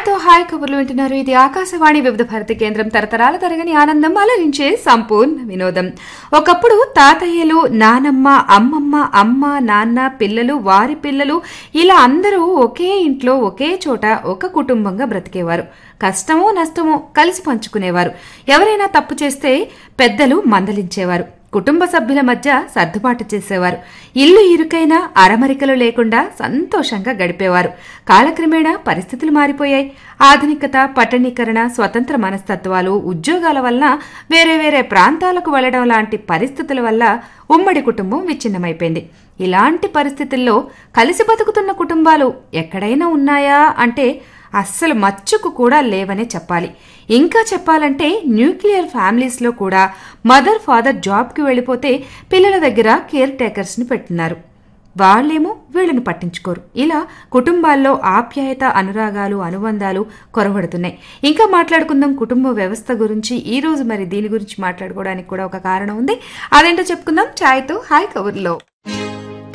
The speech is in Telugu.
ఛాయ్తో హాయ్ కబుర్లు వింటున్నారు ఇది ఆకాశవాణి వివిధ భారతి కేంద్రం తరతరాల తరగని ఆనందం అలరించే సంపూర్ణ వినోదం ఒకప్పుడు తాతయ్యలు నానమ్మ అమ్మమ్మ అమ్మ నాన్న పిల్లలు వారి పిల్లలు ఇలా అందరూ ఒకే ఇంట్లో ఒకే చోట ఒక కుటుంబంగా బ్రతికేవారు కష్టమో నష్టమో కలిసి పంచుకునేవారు ఎవరైనా తప్పు చేస్తే పెద్దలు మందలించేవారు కుటుంబ సభ్యుల మధ్య సర్దుబాటు చేసేవారు ఇల్లు ఇరుకైనా అరమరికలు లేకుండా సంతోషంగా గడిపేవారు కాలక్రమేణా పరిస్థితులు మారిపోయాయి ఆధునికత పట్టణీకరణ స్వతంత్ర మనస్తత్వాలు ఉద్యోగాల వల్ల వేరే వేరే ప్రాంతాలకు వెళ్లడం లాంటి పరిస్థితుల వల్ల ఉమ్మడి కుటుంబం విచ్ఛిన్నమైపోయింది ఇలాంటి పరిస్థితుల్లో కలిసి బతుకుతున్న కుటుంబాలు ఎక్కడైనా ఉన్నాయా అంటే అస్సలు మచ్చుకు కూడా లేవనే చెప్పాలి ఇంకా చెప్పాలంటే న్యూక్లియర్ ఫ్యామిలీస్లో కూడా మదర్ ఫాదర్ జాబ్కి వెళ్ళిపోతే పిల్లల దగ్గర కేర్ టేకర్స్ని పెట్టున్నారు వాళ్ళేమో వీళ్ళని పట్టించుకోరు ఇలా కుటుంబాల్లో ఆప్యాయత అనురాగాలు అనుబంధాలు కొరబడుతున్నాయి ఇంకా మాట్లాడుకుందాం కుటుంబ వ్యవస్థ గురించి ఈ రోజు మరి దీని గురించి మాట్లాడుకోవడానికి కూడా ఒక కారణం ఉంది అదేంటో చెప్పుకుందాం ఛాయ్తో హాయ్ కబుర్లో